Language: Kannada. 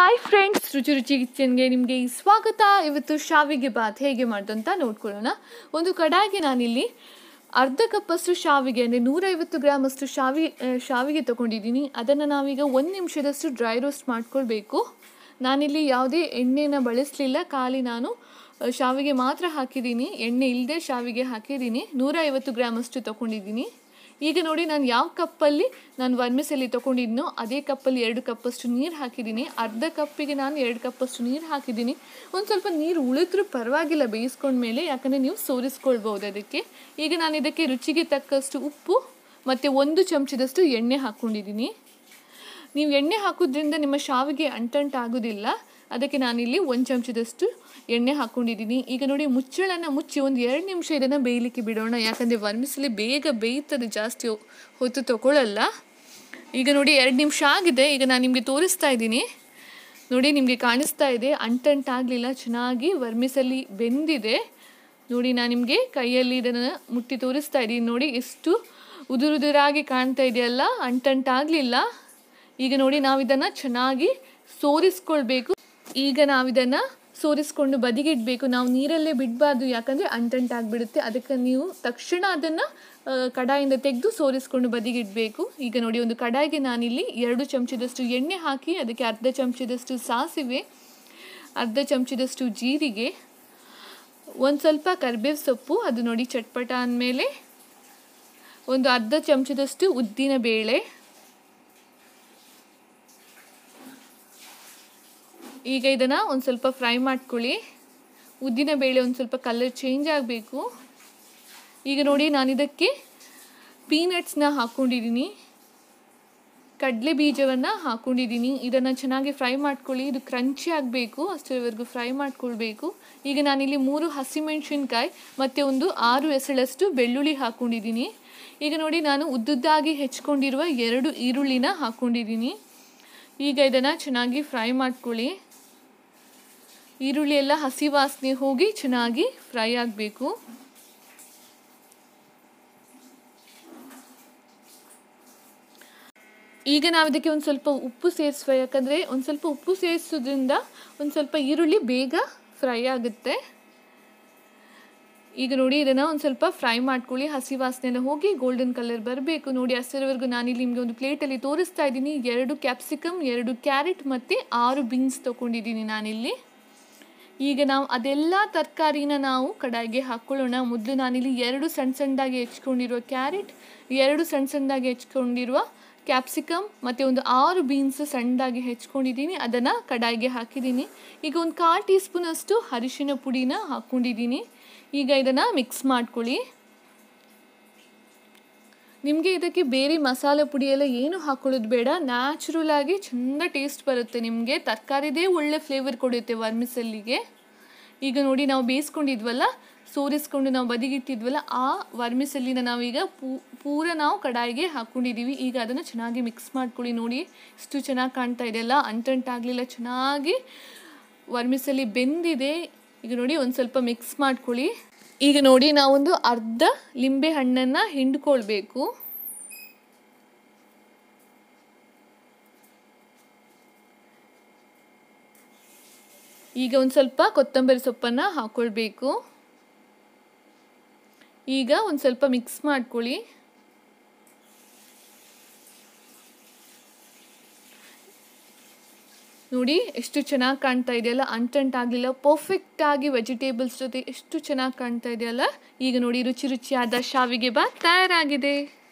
ಹಾಯ್ ಫ್ರೆಂಡ್ಸ್ ರುಚಿ ರುಚಿ ಕಿಚನ್ಗೆ ನಿಮಗೆ ಸ್ವಾಗತ ಇವತ್ತು ಶಾವಿಗೆ ಬಾತ್ ಹೇಗೆ ಮಾಡೋದು ಅಂತ ನೋಡ್ಕೊಳ್ಳೋಣ ಒಂದು ಕಡಾಯಿಗೆ ನಾನಿಲ್ಲಿ ಅರ್ಧ ಕಪ್ಪಷ್ಟು ಶಾವಿಗೆ ಅಂದರೆ ನೂರೈವತ್ತು ಗ್ರಾಮಷ್ಟು ಶಾವಿ ಆ, ಶಾವಿಗೆ ತೊಗೊಂಡಿದ್ದೀನಿ ಅದನ್ನು ನಾವೀಗ ಒಂದು ನಿಮಿಷದಷ್ಟು ಡ್ರೈ ರೋಸ್ಟ್ ಮಾಡ್ಕೊಳ್ಬೇಕು ನಾನಿಲ್ಲಿ ಯಾವುದೇ ಎಣ್ಣೆನ ಬಳಸಲಿಲ್ಲ ಖಾಲಿ ನಾನು ಆ, ಶಾವಿಗೆ ಮಾತ್ರ ಹಾಕಿದ್ದೀನಿ ಎಣ್ಣೆ ಇಲ್ಲದೆ ಶಾವಿಗೆ ಹಾಕಿದ್ದೀನಿ ನೂರೈವತ್ತು ಗ್ರಾಮಷ್ಟು ತೊಗೊಂಡಿದ್ದೀನಿ ಈಗ ನೋಡಿ ನಾನು ಯಾವ ಕಪ್ಪಲ್ಲಿ ನಾನು ವರ್ಮಿಸಲ್ಲಿ ತೊಗೊಂಡಿದ್ನೋ ಅದೇ ಕಪ್ಪಲ್ಲಿ ಎರಡು ಕಪ್ಪಷ್ಟು ನೀರು ಹಾಕಿದ್ದೀನಿ ಅರ್ಧ ಕಪ್ಪಿಗೆ ನಾನು ಎರಡು ಕಪ್ಪಷ್ಟು ನೀರು ಹಾಕಿದ್ದೀನಿ ಒಂದು ಸ್ವಲ್ಪ ನೀರು ಉಳಿದ್ರೂ ಪರವಾಗಿಲ್ಲ ಬೇಯಿಸ್ಕೊಂಡ್ಮೇಲೆ ಯಾಕಂದರೆ ನೀವು ಸೋರಿಸ್ಕೊಳ್ಬೋದು ಅದಕ್ಕೆ ಈಗ ನಾನು ಇದಕ್ಕೆ ರುಚಿಗೆ ತಕ್ಕಷ್ಟು ಉಪ್ಪು ಮತ್ತು ಒಂದು ಚಮಚದಷ್ಟು ಎಣ್ಣೆ ಹಾಕ್ಕೊಂಡಿದ್ದೀನಿ ನೀವು ಎಣ್ಣೆ ಹಾಕೋದ್ರಿಂದ ನಿಮ್ಮ ಶಾವಿಗೆ ಅಂಟಂಟಾಗೋದಿಲ್ಲ ಅದಕ್ಕೆ ನಾನಿಲ್ಲಿ ಒಂದು ಚಮಚದಷ್ಟು ಎಣ್ಣೆ ಹಾಕ್ಕೊಂಡಿದ್ದೀನಿ ಈಗ ನೋಡಿ ಮುಚ್ಚಳನ ಮುಚ್ಚಿ ಒಂದು ಎರಡು ನಿಮಿಷ ಇದನ್ನು ಬೇಯಲಿಕ್ಕೆ ಬಿಡೋಣ ಯಾಕಂದರೆ ವರ್ಮಿಸಲಿ ಬೇಗ ಬೇಯ್ತದೆ ಜಾಸ್ತಿ ಹೊ- ಹೊತ್ತು ತಗೊಳ್ಳಲ್ಲ ಈಗ ನೋಡಿ ಎರಡು ನಿಮಿಷ ಆಗಿದೆ ಈಗ ನಾನು ನಿಮಗೆ ತೋರಿಸ್ತಾ ಇದ್ದೀನಿ ನೋಡಿ ನಿಮಗೆ ಕಾಣಿಸ್ತಾ ಇದೆ ಅಂಟಂಟಾಗಲಿಲ್ಲ ಚೆನ್ನಾಗಿ ವರ್ಮಿಸಲ್ಲಿ ಬೆಂದಿದೆ ನೋಡಿ ನಾನು ನಿಮಗೆ ಕೈಯಲ್ಲಿ ಇದನ್ನು ಮುಟ್ಟಿ ತೋರಿಸ್ತಾ ಇದ್ದೀನಿ ನೋಡಿ ಎಷ್ಟು ಉದುರುದುರಾಗಿ ಕಾಣ್ತಾ ಇದೆಯಲ್ಲ ಅಂಟಂಟಾಗಲಿಲ್ಲ ಈಗ ನೋಡಿ ನಾವು ಇದನ್ನು ಚೆನ್ನಾಗಿ ಸೋರಿಸ್ಕೊಳ್ಬೇಕು ಈಗ ನಾವು ಇದನ್ನು ಸೋರಿಸ್ಕೊಂಡು ಬದಿಗಿಡಬೇಕು ನಾವು ನೀರಲ್ಲೇ ಬಿಡಬಾರ್ದು ಯಾಕಂದರೆ ಅಂಟಂಟಾಗ್ಬಿಡುತ್ತೆ ಅದಕ್ಕೆ ನೀವು ತಕ್ಷಣ ಅದನ್ನು ಕಡಾಯಿಂದ ತೆಗೆದು ಸೋರಿಸ್ಕೊಂಡು ಬದಿಗಿಡಬೇಕು ಈಗ ನೋಡಿ ಒಂದು ಕಡಾಯಿಗೆ ನಾನಿಲ್ಲಿ ಎರಡು ಚಮಚದಷ್ಟು ಎಣ್ಣೆ ಹಾಕಿ ಅದಕ್ಕೆ ಅರ್ಧ ಚಮಚದಷ್ಟು ಸಾಸಿವೆ ಅರ್ಧ ಚಮಚದಷ್ಟು ಜೀರಿಗೆ ಒಂದು ಸ್ವಲ್ಪ ಕರಿಬೇವು ಸೊಪ್ಪು ಅದು ನೋಡಿ ಚಟ್ಪಟ ಅಂದಮೇಲೆ ಒಂದು ಅರ್ಧ ಚಮಚದಷ್ಟು ಉದ್ದಿನ ಬೇಳೆ ಈಗ ಇದನ್ನು ಒಂದು ಸ್ವಲ್ಪ ಫ್ರೈ ಮಾಡ್ಕೊಳ್ಳಿ ಉದ್ದಿನ ಬೇಳೆ ಒಂದು ಸ್ವಲ್ಪ ಕಲರ್ ಚೇಂಜ್ ಆಗಬೇಕು ಈಗ ನೋಡಿ ನಾನು ಇದಕ್ಕೆ ಪೀನಟ್ಸ್ನ ಹಾಕ್ಕೊಂಡಿದ್ದೀನಿ ಕಡಲೆ ಬೀಜವನ್ನು ಹಾಕ್ಕೊಂಡಿದ್ದೀನಿ ಇದನ್ನು ಚೆನ್ನಾಗಿ ಫ್ರೈ ಮಾಡ್ಕೊಳ್ಳಿ ಇದು ಕ್ರಂಚಿ ಆಗಬೇಕು ಅಷ್ಟರವರೆಗೂ ಫ್ರೈ ಮಾಡ್ಕೊಳ್ಬೇಕು ಈಗ ನಾನಿಲ್ಲಿ ಮೂರು ಹಸಿಮೆಣಸಿನ್ಕಾಯಿ ಮತ್ತು ಒಂದು ಆರು ಎಸಳಷ್ಟು ಬೆಳ್ಳುಳ್ಳಿ ಹಾಕ್ಕೊಂಡಿದ್ದೀನಿ ಈಗ ನೋಡಿ ನಾನು ಉದ್ದುದ್ದಾಗಿ ಹೆಚ್ಕೊಂಡಿರುವ ಎರಡು ಈರುಳ್ಳಿನ ಹಾಕ್ಕೊಂಡಿದ್ದೀನಿ ಈಗ ಇದನ್ನು ಚೆನ್ನಾಗಿ ಫ್ರೈ ಮಾಡ್ಕೊಳ್ಳಿ ಈರುಳ್ಳಿ ಎಲ್ಲ ಹಸಿ ವಾಸನೆ ಹೋಗಿ ಚೆನ್ನಾಗಿ ಫ್ರೈ ಆಗಬೇಕು ಈಗ ನಾವು ಇದಕ್ಕೆ ಒಂದು ಸ್ವಲ್ಪ ಉಪ್ಪು ಸೇರಿಸುವ ಯಾಕಂದರೆ ಒಂದು ಸ್ವಲ್ಪ ಉಪ್ಪು ಸೇರಿಸೋದ್ರಿಂದ ಒಂದು ಸ್ವಲ್ಪ ಈರುಳ್ಳಿ ಬೇಗ ಫ್ರೈ ಆಗುತ್ತೆ ಈಗ ನೋಡಿ ಇದನ್ನು ಒಂದು ಸ್ವಲ್ಪ ಫ್ರೈ ಮಾಡ್ಕೊಳ್ಳಿ ಹಸಿ ವಾಸನೆ ಎಲ್ಲ ಹೋಗಿ ಗೋಲ್ಡನ್ ಕಲರ್ ಬರಬೇಕು ನೋಡಿ ಅಷ್ಟರವರೆಗೂ ನಾನಿಲ್ಲಿ ನಿಮಗೆ ಒಂದು ಪ್ಲೇಟಲ್ಲಿ ತೋರಿಸ್ತಾ ಇದ್ದೀನಿ ಎರಡು ಕ್ಯಾಪ್ಸಿಕಮ್ ಎರಡು ಕ್ಯಾರೆಟ್ ಮತ್ತು ಆರು ಬೀನ್ಸ್ ತೊಗೊಂಡಿದ್ದೀನಿ ನಾನಿಲ್ಲಿ ಈಗ ನಾವು ಅದೆಲ್ಲ ತರಕಾರಿನ ನಾವು ಕಡಾಯಿಗೆ ಹಾಕ್ಕೊಳ್ಳೋಣ ಮೊದಲು ನಾನಿಲ್ಲಿ ಎರಡು ಸಣ್ಣ ಸಣ್ಣದಾಗಿ ಹೆಚ್ಕೊಂಡಿರುವ ಕ್ಯಾರೆಟ್ ಎರಡು ಸಣ್ಣ ಸಣ್ಣದಾಗಿ ಹೆಚ್ಕೊಂಡಿರುವ ಕ್ಯಾಪ್ಸಿಕಮ್ ಮತ್ತು ಒಂದು ಆರು ಬೀನ್ಸ್ ಸಣ್ಣದಾಗಿ ಹೆಚ್ಕೊಂಡಿದ್ದೀನಿ ಅದನ್ನು ಕಡಾಯಿಗೆ ಹಾಕಿದ್ದೀನಿ ಈಗ ಒಂದು ಕಾಲು ಟೀ ಸ್ಪೂನಷ್ಟು ಅರಿಶಿನ ಪುಡಿನ ಹಾಕ್ಕೊಂಡಿದ್ದೀನಿ ಈಗ ಇದನ್ನು ಮಿಕ್ಸ್ ಮಾಡ್ಕೊಳ್ಳಿ ನಿಮಗೆ ಇದಕ್ಕೆ ಬೇರೆ ಮಸಾಲೆ ಪುಡಿ ಎಲ್ಲ ಏನು ಹಾಕೊಳ್ಳೋದು ಬೇಡ ನ್ಯಾಚುರಲ್ ಆಗಿ ಚೆಂದ ಟೇಸ್ಟ್ ಬರುತ್ತೆ ನಿಮಗೆ ತರಕಾರಿದೇ ಒಳ್ಳೆ ಫ್ಲೇವರ್ ಕೊಡುತ್ತೆ ವರ್ಮಿಸಲ್ಲಿಗೆ ಈಗ ನೋಡಿ ನಾವು ಬೇಯಿಸ್ಕೊಂಡಿದ್ವಲ್ಲ ಸೋರಿಸ್ಕೊಂಡು ನಾವು ಬದಿಗಿಟ್ಟಿದ್ವಲ್ಲ ಆ ವರ್ಮಿಸಲ್ಲಿನ ನಾವೀಗ ಪೂ ಪೂರ ನಾವು ಕಡಾಯಿಗೆ ಹಾಕ್ಕೊಂಡಿದ್ದೀವಿ ಈಗ ಅದನ್ನು ಚೆನ್ನಾಗಿ ಮಿಕ್ಸ್ ಮಾಡ್ಕೊಳ್ಳಿ ನೋಡಿ ಇಷ್ಟು ಚೆನ್ನಾಗಿ ಕಾಣ್ತಾ ಇದೆಯಲ್ಲ ಅಂಟಂಟಾಗಲಿಲ್ಲ ಚೆನ್ನಾಗಿ ವರ್ಮಿಸಲ್ಲಿ ಬೆಂದಿದೆ ಈಗ ನೋಡಿ ಒಂದು ಸ್ವಲ್ಪ ಮಿಕ್ಸ್ ಮಾಡ್ಕೊಳ್ಳಿ ಈಗ ನೋಡಿ ನಾವೊಂದು ಅರ್ಧ ಲಿಂಬೆ ಹಣ್ಣನ್ನು ಹಿಂಡ್ಕೊಳ್ಬೇಕು ಈಗ ಒಂದು ಸ್ವಲ್ಪ ಕೊತ್ತಂಬರಿ ಸೊಪ್ಪನ್ನು ಹಾಕ್ಕೊಳ್ಬೇಕು ಈಗ ಒಂದು ಸ್ವಲ್ಪ ಮಿಕ್ಸ್ ಮಾಡ್ಕೊಳ್ಳಿ ನೋಡಿ ಎಷ್ಟು ಚೆನ್ನಾಗಿ ಕಾಣ್ತಾ ಇದೆಯಲ್ಲ ಅಂಟಂಟಾಗಲಿಲ್ಲ ಪರ್ಫೆಕ್ಟಾಗಿ ವೆಜಿಟೇಬಲ್ಸ್ ಜೊತೆ ಎಷ್ಟು ಚೆನ್ನಾಗಿ ಕಾಣ್ತಾ ಇದೆಯಲ್ಲ ಈಗ ನೋಡಿ ರುಚಿ ರುಚಿಯಾದ ಶಾವಿಗೆ ಬಾತ್ ತಯಾರಾಗಿದೆ